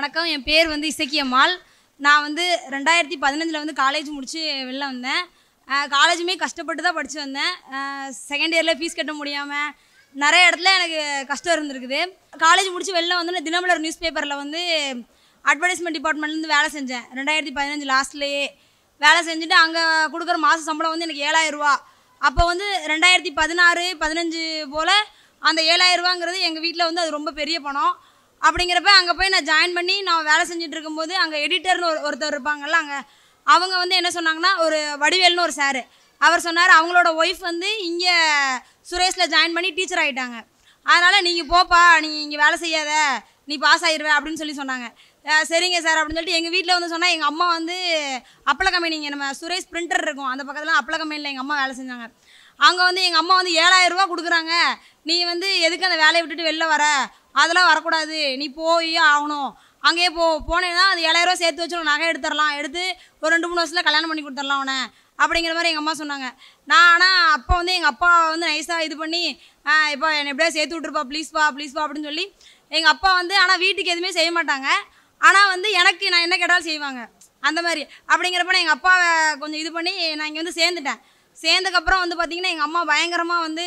வணக்கம் என் பேர் வந்து இசக்கி அம்மாள் நான் வந்து ரெண்டாயிரத்தி பதினஞ்சில் வந்து காலேஜ் முடித்து வெளில வந்தேன் காலேஜுமே கஷ்டப்பட்டு தான் படித்து வந்தேன் செகண்ட் இயரில் ஃபீஸ் கட்ட முடியாமல் நிறைய இடத்துல எனக்கு கஷ்டம் இருந்திருக்குது காலேஜ் முடித்து வெளில வந்து நான் தினமலர் நியூஸ் பேப்பரில் வந்து அட்வர்டைஸ்மெண்ட் டிபார்ட்மெண்ட்லேருந்து வேலை செஞ்சேன் ரெண்டாயிரத்தி பதினஞ்சு லாஸ்ட்லேயே வேலை செஞ்சுட்டு அங்கே கொடுக்குற மாத சம்பளம் வந்து எனக்கு ஏழாயிரம் ரூபா அப்போ வந்து ரெண்டாயிரத்தி பதினாறு பதினஞ்சு போல் அந்த ஏழாயிரம் ரூபாங்கிறது எங்கள் வீட்டில் வந்து அது ரொம்ப பெரிய பணம் அப்படிங்கிறப்ப அங்கே போய் நான் ஜாயின் பண்ணி நான் வேலை செஞ்சுட்டு இருக்கும்போது அங்கே எடிட்டர்னு ஒரு ஒருத்தர் இருப்பாங்கல்ல அங்கே அவங்க வந்து என்ன சொன்னாங்கன்னா ஒரு வடிவேல்னு ஒரு சார் அவர் சொன்னார் அவங்களோட ஒய்ஃப் வந்து இங்கே சுரேஷில் ஜாயின் பண்ணி டீச்சர் ஆகிட்டாங்க அதனால் நீங்கள் போப்பா நீ இங்கே வேலை செய்யாத நீ பாஸ் ஆயிடுவ அப்படின்னு சொல்லி சொன்னாங்க அஹ் சரிங்க சார் அப்படின்னு சொல்லிட்டு எங்கள் வீட்டில் வந்து சொன்னால் எங்கள் அம்மா வந்து அப்பள கம்பெனிங்க நம்ம சுரேஷ் பிரிண்டர் இருக்கும் அந்த பக்கத்தில் அப்பள கம்பெனியில் எங்கள் அம்மா வேலை செஞ்சாங்க அங்கே வந்து எங்கள் அம்மா வந்து ஏழாயிரம் ரூபா கொடுக்குறாங்க நீ வந்து எதுக்கு அந்த வேலையை விட்டுட்டு வெளில வர அதெல்லாம் வரக்கூடாது நீ போய் ஆகணும் அங்கேயே போ போனேன்னா அது ஏழாயிரம் ரூபா சேர்த்து வச்சு உனக்கு நகை எடுத்துடலாம் எடுத்து ஒரு ரெண்டு மூணு வருஷத்தில் கல்யாணம் பண்ணி கொடுத்துடலாம் அவனை அப்படிங்கிற மாதிரி எங்கள் அம்மா சொன்னாங்க நான் ஆனால் அப்போ வந்து எங்கள் அப்பா வந்து நைஸாக இது பண்ணி இப்போ என்னை எப்படியா சேர்த்து விட்ருப்பா ப்ளீஸ்ப்பா ப்ளீஸ்ப்பா அப்படின்னு சொல்லி எங்கள் அப்பா வந்து ஆனால் வீட்டுக்கு எதுவுமே செய்ய மாட்டாங்க ஆனால் வந்து எனக்கு நான் என்ன கேட்டாலும் செய்வாங்க அந்த மாதிரி அப்படிங்கிறப்ப நான் எங்கள் அப்பாவை கொஞ்சம் இது பண்ணி நான் இங்கே வந்து சேர்ந்துட்டேன் சேர்ந்ததுக்கப்புறம் வந்து பார்த்தீங்கன்னா எங்கள் அம்மா பயங்கரமாக வந்து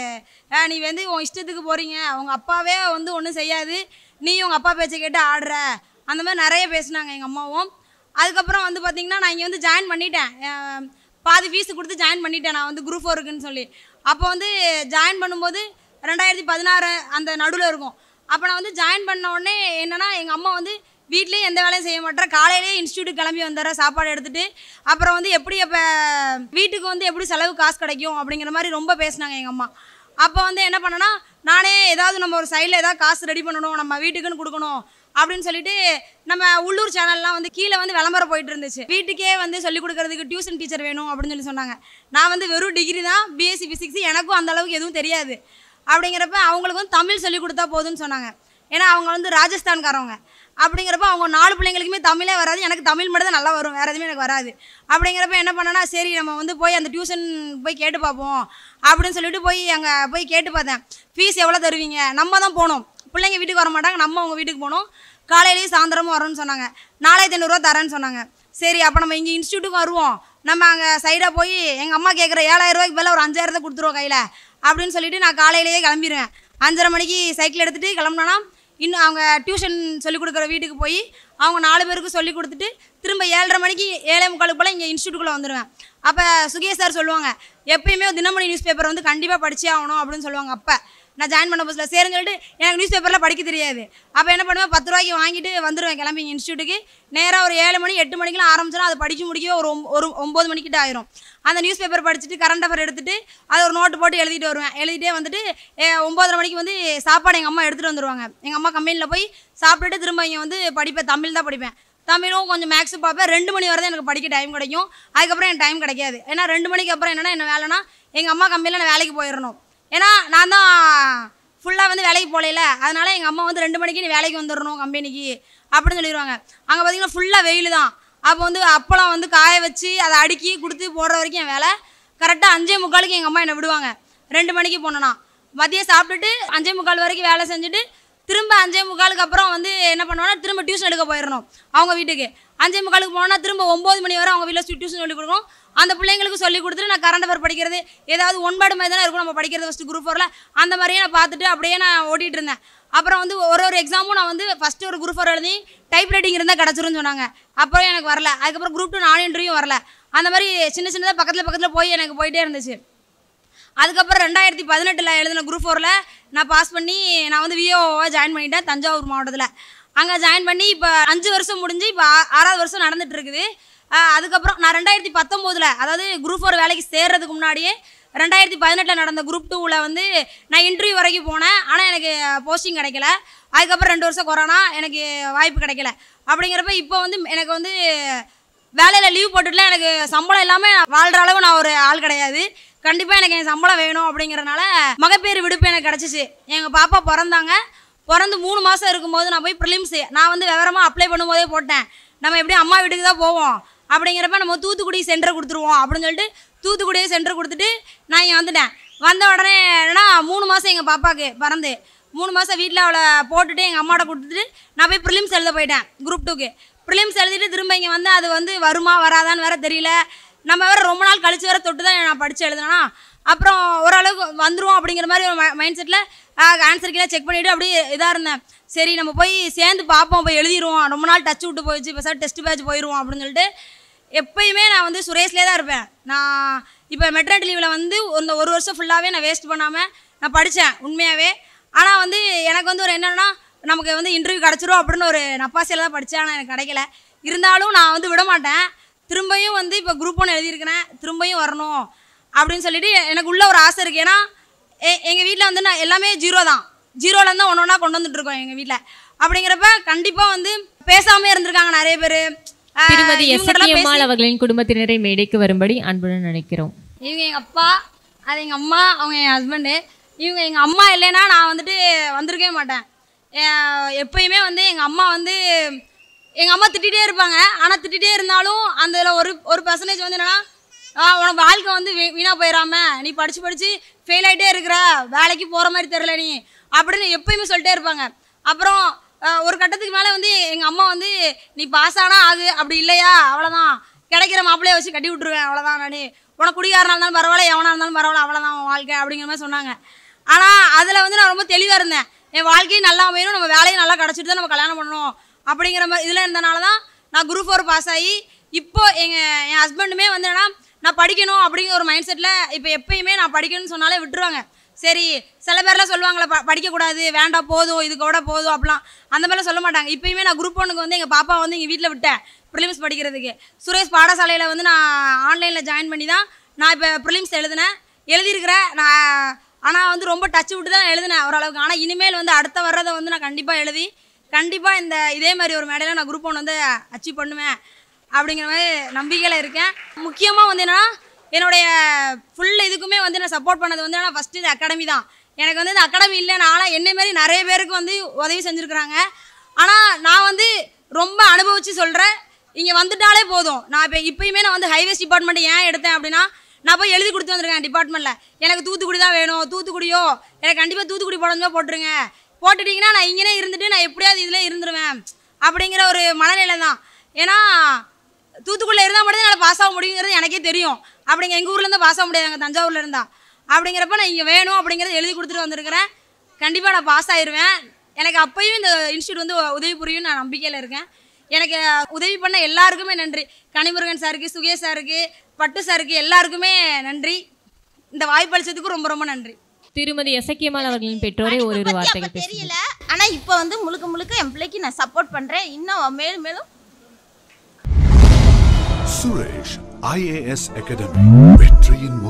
"ஆ, நீ வந்து உன் இஷ்டத்துக்கு போகிறீங்க உங்கள் அப்பாவே வந்து ஒன்றும் செய்யாது நீ உங்கள் அப்பா பேச்சை கேட்டு ஆடுற அந்த மாதிரி நிறைய பேசுனாங்க எங்கள் அம்மாவும் அதுக்கப்புறம் வந்து பார்த்தீங்கன்னா நான் இங்கே வந்து ஜாயின் பண்ணிட்டேன் அஹ், பாதி ஃபீஸ் கொடுத்து ஜாயின் பண்ணிட்டேன் நான் வந்து குரூப் ஃபோருக்குன்னு சொல்லி அப்போ வந்து ஜாயின் பண்ணும்போது ரெண்டாயிரத்தி பதினாறு அந்த நடுவில் இருக்கும் அப்போ நான் வந்து ஜாயின் பண்ண உடனே என்னன்னா எங்கள் அம்மா வந்து வீட்லேயும் எந்த வேலையும் செய்ய மாட்டேன் காலையிலேயே இன்ஸ்டியூட் கிளம்பி வந்துடுறேன் சாப்பாடு எடுத்துகிட்டு அப்புறம் வந்து எப்படி அப்போ வீட்டுக்கு வந்து எப்படி செலவு காசு கிடைக்கும் அப்படிங்கிற மாதிரி ரொம்ப பேசினாங்க எங்கள் அம்மா அப்போ வந்து என்ன பண்ணேன்னா நானே ஏதாவது நம்ம ஒரு சைடில் ஏதாவது காசு ரெடி பண்ணணும் நம்ம வீட்டுக்குன்னு கொடுக்கணும் அப்படின்னு சொல்லிட்டு நம்ம உள்ளூர் சேனல்லாம் வந்து கீழே வந்து விளம்பரம் போயிட்டு இருந்துச்சு வீட்டுக்கே வந்து சொல்லிக் கொடுக்கறதுக்கு டியூஷன் டீச்சர் வேணும் அப்படின்னு சொல்லி சொன்னாங்க நான் வந்து வெறும் டிகிரி தான் பிஎஸ்சி ஃபிசிக்ஸ் எனக்கும் அந்த அளவுக்கு எதுவும் தெரியாது அப்படிங்கிறப்ப அவங்களுக்கு வந்து தமிழ் சொல்லி கொடுத்தா போதும்னு சொன்னாங்க ஏன்னா அவங்க வந்து ராஜஸ்தான்காரவங்க அப்படிங்கிறப்ப அவங்க நாலு பிள்ளைங்களுக்குமே தமிழே வராது எனக்கு தமிழ் மட்டும் தான் நல்லா வரும் வேறு எதுவுமே எனக்கு வராது அப்படிங்கிறப்ப என்ன பண்ணேன்னா சரி நம்ம வந்து போய் அந்த டியூஷன் போய் கேட்டு பார்ப்போம் அப்படின்னு சொல்லிட்டு போய் அங்கே போய் கேட்டு பார்த்தேன் ஃபீஸ் எவ்வளோ தருவீங்க நம்ம தான் போகணும் பிள்ளைங்க வீட்டுக்கு வர மாட்டாங்க நம்ம அவங்க வீட்டுக்கு போகணும் காலையிலேயும் சாயந்தரமும் வரோன்னு சொன்னாங்க நாலாயிரத்தி ஐநூறுரூவா தரேன்னு சொன்னாங்க சரி அப்போ நம்ம இங்கே இன்ஸ்டியூட்டுக்கு வருவோம் நம்ம அங்கே சைடாக போய் எங்கள் அம்மா கேட்குற ஏழாயிரம் ரூபாய்க்கு மேலே ஒரு அஞ்சாயிரத்தை கொடுத்துருவோம் கையில் அப்படின்னு சொல்லிட்டு நான் காலையிலேயே கிளம்பிடுவேன் அஞ்சரை மணிக்கு சைக்கிள் எடுத்துகிட்டு கிளம்புனோன்னா இன்னும் அவங்க டியூஷன் சொல்லிக் கொடுக்குற வீட்டுக்கு போய் அவங்க நாலு பேருக்கு சொல்லி கொடுத்துட்டு திரும்ப ஏழரை மணிக்கு ஏழே முக்காலுக்கு போல் இங்கே இன்ஸ்டியூட்டுக்குள்ளே வந்துடுவேன் அப்போ சுகேஷ் சார் சொல்லுவாங்க எப்பயுமே தினமணி நியூஸ் பேப்பர் வந்து கண்டிப்பாக படிச்சே ஆகணும் அப்படின்னு சொல்லுவாங்க அப்போ நான் ஜாயின் பண்ண புதுசில் சரின்னு சொல்லிட்டு எனக்கு நியூஸ் பேப்பரில் படிக்க தெரியாது அப்போ என்ன பண்ணுவேன் பத்து ரூபாய்க்கு வாங்கிட்டு வந்துடுவேன் கிளம்பி இன்ஸ்டியூட்டுக்கு நேராக ஒரு ஏழு மணி எட்டு மணிக்கெலாம் ஆரம்பிச்சோன்னா அதை படிக்க முடிக்க ஒரு ஒம்ப- ஒரு ஒம்பது மணிக்கிட்ட ஆயிரும் அந்த நியூஸ் பேப்பர் படிச்சுட்டு கரண்ட் அஃபேர் எடுத்துட்டு அதை ஒரு நோட்டு போட்டு எழுதிட்டு வருவேன் எழுதிட்டே வந்துட்டு ஏ, ஒம்பதரை மணிக்கு வந்து சாப்பாடு எங்கள் அம்மா எடுத்துகிட்டு வந்துடுவாங்க எங்கள் அம்மா கம்பெனியில் போய் சாப்பிட்டுட்டு திரும்ப இங்கே வந்து படிப்பேன் தமிழ் தான் படிப்பேன் தமிழும் கொஞ்சம் மேக்ஸும் பார்ப்பேன் ரெண்டு மணி வரை தான் எனக்கு படிக்க டைம் கிடைக்கும் அதுக்கப்புறம் எனக்கு டைம் கிடைக்காது ஏன்னா ரெண்டு மணிக்கு அப்புறம் என்னன்னா என்ன வேலைன்னா எங்கள் அம்மா கம்பெனியில் நான் வேலைக்கு போயிடணும் ஏன்னா நான் தான் ஃபுல்லாக வந்து வேலைக்கு போகல அதனால எங்கள் அம்மா வந்து ரெண்டு மணிக்கு நீ வேலைக்கு வந்துடணும் கம்பெனிக்கு அப்படின்னு சொல்லிடுவாங்க அங்கே பார்த்தீங்கன்னா ஃபுல்லாக வெயில் தான் அப்போ வந்து அப்பளம் வந்து காய வச்சு அதை அடுக்கி கொடுத்து போடுற வரைக்கும் என் வேலை கரெக்டாக அஞ்சே முக்காலுக்கு எங்கள் அம்மா என்னை விடுவாங்க ரெண்டு மணிக்கு போனேன்னா மதியம் சாப்பிட்டுட்டு அஞ்சே முக்கால் வரைக்கும் வேலை செஞ்சுட்டு திரும்ப அஞ்சே முக்காலுக்கு அப்புறம் வந்து என்ன பண்ணுவேன்னா திரும்ப டியூஷன் எடுக்க போயிடணும் அவங்க வீட்டுக்கு அஞ்சே முக்காலுக்கு போனால் திரும்ப ஒம்பது மணி வரை அவங்க வீட்டில் டியூஷன் சொல்லி கொடுக்கணும் அந்த பிள்ளைங்களுக்கு சொல்லி கொடுத்துட்டு நான் கரண்ட் அஃபேர் படிக்கிறது ஏதாவது ஒன்பாடு மாதிரி தானே இருக்கும் நம்ம படிக்கிறது ஃபஸ்ட்டு குரூப் ஃபோரில் அந்த மாதிரியே நான் பார்த்துட்டு அப்படியே நான் ஓட்டிகிட்டு இருந்தேன் அப்புறம் வந்து ஒரு ஒரு எக்ஸாமும் நான் வந்து ஃபஸ்ட்டு ஒரு குரூப் ஃபோர் எழுதி டைப் ரைட்டிங் இருந்தால் கிடச்சிருன்னு சொன்னாங்க அப்புறம் எனக்கு வரல அதுக்கப்புறம் குரூப் டூ நான் இன்டர்வியூ வரல அந்த மாதிரி சின்ன சின்னதாக பக்கத்தில் பக்கத்தில் போய் எனக்கு போயிட்டே இருந்துச்சு அதுக்கப்புறம் ரெண்டாயிரத்தி பதினெட்டில் எழுதின குரூப் ஃபோரில் நான் பாஸ் பண்ணி நான் வந்து விஓவாக ஜாயின் பண்ணிட்டேன் தஞ்சாவூர் மாவட்டத்தில் அங்கே ஜாயின் பண்ணி இப்போ அஞ்சு வருஷம் முடிஞ்சு இப்போ ஆ- ஆறாவது வருஷம் நடந்துட்டு இருக்குது ஆஹ் அதுக்கப்புறம் நான் ரெண்டாயிரத்தி பத்தொம்போதில் அதாவது குரூப் ஃபோர் வேலைக்கு சேர்றதுக்கு முன்னாடியே ரெண்டாயிரத்தி பதினெட்டில் நடந்த குரூப் டூவில் வந்து நான் இன்டர்வியூ வரைக்கும் போனேன் ஆனால் எனக்கு போஸ்டிங் கிடைக்கல அதுக்கப்புறம் ரெண்டு வருஷம் கொரோனா எனக்கு வாய்ப்பு கிடைக்கல அப்படிங்கிறப்ப இப்போ வந்து எனக்கு வந்து வேலையில் லீவ் போட்டுட்டுலாம் எனக்கு சம்பளம் இல்லாமல் வாழ்கிற அளவு நான் ஒரு ஆள் கிடையாது கண்டிப்பாக எனக்கு என் சம்பளம் வேணும் அப்படிங்கிறனால மகப்பேறு விடுப்பு எனக்கு கிடச்சிச்சு எங்கள் பாப்பா பிறந்தாங்க பிறந்து மூணு மாதம் இருக்கும்போது நான் போய் ப்ரிலிம்ஸு நான் வந்து விவரமாக அப்ளை பண்ணும்போதே போட்டேன் நம்ம எப்படியும் அம்மா வீட்டுக்கு தான் போவோம் அப்படிங்கிறப்ப நம்ம தூத்துக்குடி சென்டர் கொடுத்துருவோம் அப்படின்னு சொல்லிட்டு தூத்துக்குடியே சென்டர் கொடுத்துட்டு நான் இங்கே வந்துட்டேன் வந்த உடனே என்னன்னா மூணு மாதம் எங்கள் பாப்பாவுக்கு பிறந்து மூணு மாதம் வீட்டில் அவளை போட்டுட்டு எங்கள் அம்மாட்ட கொடுத்துட்டு நான் போய் ப்ரிலிம்ஸ் எழுத போயிட்டேன் குரூப் டூக்கு ப்ரிலிம்ஸ் எழுதிட்டு திரும்ப இங்கே வந்து அது வந்து வருமா வராதான்னு வேற தெரியல நம்ம வேற ரொம்ப நாள் கழிச்சு வேற தொட்டு தான் நான் படித்து எழுதுனா அப்புறம் ஓரளவுக்கு வந்துரும் அப்படிங்கிற மாதிரி ஒரு மைண்ட் செட்டில் ஆன்சர் கீழே செக் பண்ணிவிட்டு அப்படியே இதாக இருந்தேன் சரி நம்ம போய் சேர்ந்து பார்ப்போம் போய் எழுதிடுவோம் ரொம்ப நாள் டச் விட்டு போயிடுச்சு இப்போ சார் டெஸ்ட் பேட்ச் போயிடுவோம் அப்படின்னு சொல்லிட்டு எப்பயுமே நான் வந்து சுரேஷ்லேயே தான் இருப்பேன் நான் இப்போ மெட்ரனிட்டி லீவில் வந்து இந்த ஒரு வருஷம் ஃபுல்லாகவே நான் வேஸ்ட் பண்ணாமல் நான் படித்தேன் உண்மையாகவே ஆனால் வந்து எனக்கு வந்து ஒரு என்னென்னா நமக்கு வந்து இன்டர்வியூ கிடச்சிரும் அப்படின்னு ஒரு நப்பாசையில் தான் படித்தேன் ஆனால் எனக்கு கிடைக்கல இருந்தாலும் நான் வந்து விட மாட்டேன் திரும்பியும் வந்து இப்போ குரூப் ஒன்று எழுதியிருக்கிறேன் திரும்பியும் வரணும் அப்படின்னு சொல்லிட்டு எனக்கு உள்ள ஒரு ஆசை இருக்குது ஏன்னா எ- எங்கள் வீட்டில் வந்து நான் எல்லாமே ஜீரோ தான் ஜீரோலேருந்து தான் ஒன்று ஒன்றா கொண்டு வந்துட்டு இருக்கோம் எங்கள் வீட்டில் அப்படிங்கிறப்ப கண்டிப்பாக வந்து பேசாமே இருந்திருக்காங்க நிறைய பேர் திருமதி எசக்கியம்மாள் அவர்களின் குடும்பத்தினரை மேடைக்கு வரும்படி அன்புடன் நினைக்கிறோம் இவங்க எங்கள் அப்பா அது எங்கள் அம்மா அவங்க என் ஹஸ்பண்டு இவங்க எங்கள் அம்மா இல்லைன்னா நான் வந்துட்டு வந்திருக்கவே மாட்டேன் எ- எப்பயுமே வந்து எங்கள் அம்மா வந்து எங்கள் அம்மா திட்டிகிட்டே இருப்பாங்க ஆனால் திட்டிகிட்டே இருந்தாலும் அதில் ஒரு ஒரு பர்சன்டேஜ் வந்து என்னன்னா ஆ, உனக்கு வாழ்க்கை வந்து வீ வீணாக போயிடாம நீ படித்து படித்து ஃபெயில் ஆகிட்டே இருக்கிற வேலைக்கு போகிற மாதிரி தெரில நீ அப்படின்னு எப்பயுமே சொல்லிட்டே இருப்பாங்க அப்புறம் ஆ, ஒரு கட்டத்துக்கு மேலே வந்து எங்கள் அம்மா வந்து நீ பாஸ் ஆனால் ஆகு அப்படி இல்லையா அவ்வளோதான் கிடைக்கிற மாப்பிள்ளைய வச்சு கட்டி விட்ருவேன் அவ்வளோதான் நான் உனக்கு குடிகாரனா இருந்தாலும் பரவாயில்ல எவனா இருந்தாலும் பரவாயில்ல அவ்வளோதான் உன் வாழ்க்கை அப்படிங்கிற மாதிரி சொன்னாங்க ஆனால் அதில் வந்து நான் ரொம்ப தெளிவாக இருந்தேன் என் வாழ்க்கையும் நல்லா அமையணும் நம்ம வேலையும் நல்லா கிடச்சிட்டு தான் நம்ம கல்யாணம் பண்ணணும் அப்படிங்கிற மாதிரி இதில் இருந்தனால தான் நான் குரூப் ஃபோர் பாஸ் ஆகி இப்போ எங்கள் என் ஹஸ்பண்டுமே வந்து என்னன்னா நான் படிக்கணும் அப்படிங்கிற ஒரு மைண்ட் செட்டில் இப்போ எப்பயுமே நான் படிக்கணும்னு சொன்னாலே விட்டுருவாங்க சரி சில பேர்லாம் சொல்லுவாங்களே ப படிக்கக்கூடாது வேண்டாம் போதும் இது கூட போதும் அப்படிலாம் அந்த மாதிரிலாம் சொல்ல மாட்டாங்க இப்பயுமே நான் குரூப் ஒன்றுக்கு வந்து எங்கள் பாப்பா வந்து எங்கள் வீட்டில் விட்டேன் ப்ரிலிம்ஸ் படிக்கிறதுக்கு சுரேஷ் பாடசாலையில் வந்து நான் ஆன்லைனில் ஜாயின் பண்ணி தான் நான் இப்போ ப்ரிலிம்ஸ் எழுதினேன் எழுதியிருக்கிறேன் நான் ஆனால் வந்து ரொம்ப டச் விட்டு தான் எழுதினேன் ஓரளவுக்கு ஆனால் இனிமேல் வந்து அடுத்த வர்றதை வந்து நான் கண்டிப்பாக எழுதி கண்டிப்பாக இந்த இதே மாதிரி ஒரு மேடையில் நான் குரூப் ஒன்று வந்து அச்சீவ் பண்ணுவேன் அப்படிங்கிற மாதிரி நம்பிக்கையில் இருக்கேன் முக்கியமாக வந்து என்னன்னா என்னுடைய ஃபுல் இதுக்குமே வந்து நான் சப்போர்ட் பண்ணது வந்து என்னன்னா ஃபஸ்ட்டு இந்த அகாடமி தான் எனக்கு வந்து இந்த அகாடமி இல்லை நான் என்னை மாதிரி நிறைய பேருக்கு வந்து உதவி செஞ்சுருக்குறாங்க ஆனால் நான் வந்து ரொம்ப அனுபவித்து சொல்கிறேன் இங்கே வந்துட்டாலே போதும் நான் இப்போ இப்பயுமே நான் வந்து ஹைவேஸ் டிபார்ட்மெண்ட் ஏன் எடுத்தேன் அப்படின்னா நான் போய் எழுதி கொடுத்து வந்திருக்கேன் டிபார்ட்மெண்ட்டில் எனக்கு தூத்துக்குடி தான் வேணும் தூத்துக்குடியோ எனக்கு கண்டிப்பாக தூத்துக்குடி போடணுமே போட்டுருங்க போட்டுட்டிங்கன்னா நான் இங்கேயே இருந்துட்டு நான் எப்படியாவது இதில் இருந்துருவேன் அப்படிங்கிற ஒரு மனநிலை தான் ஏன்னா தூத்துக்குடியில் இருந்தால் மட்டும் என்னால் பாஸ் ஆக முடியுங்கிறது எனக்கே தெரியும் அப்படிங்க எங்கள் ஊர்லேருந்து பாஸ் ஆக முடியாது எங்கள் தஞ்சாவூரில் இருந்தா அப்படிங்கிறப்ப நான் இங்கே வேணும் அப்படிங்கிறத எழுதி கொடுத்துட்டு வந்திருக்கிறேன் கண்டிப்பாக நான் பாஸ் ஆயிடுவேன் எனக்கு அப்பயும் இந்த இன்ஸ்டியூட் வந்து உதவி புரியும் நான் நம்பிக்கையில் இருக்கேன் எனக்கு உதவி பண்ண எல்லாருக்குமே நன்றி கனிமுருகன் சாருக்கு சுகேஷ் சாருக்கு பட்டு சாருக்கு எல்லாருக்குமே நன்றி இந்த வாய்ப்பளிச்சதுக்கு ரொம்ப ரொம்ப நன்றி திருமதி எசக்கியம்மாள் அவர்களின் பெற்றோரை ஓரிரு வார்த்தைகள் பேசுங்கள் தெரியல ஆனா இப்போ வந்து முழுக்க முழுக்க என் பிள்ளைக்கு நான் சப்போர்ட் பண்றேன் இன்னும் மேலும் மேலும் சுரேஷ் ஐஏஎஸ் அகாடமி வெற்றியின்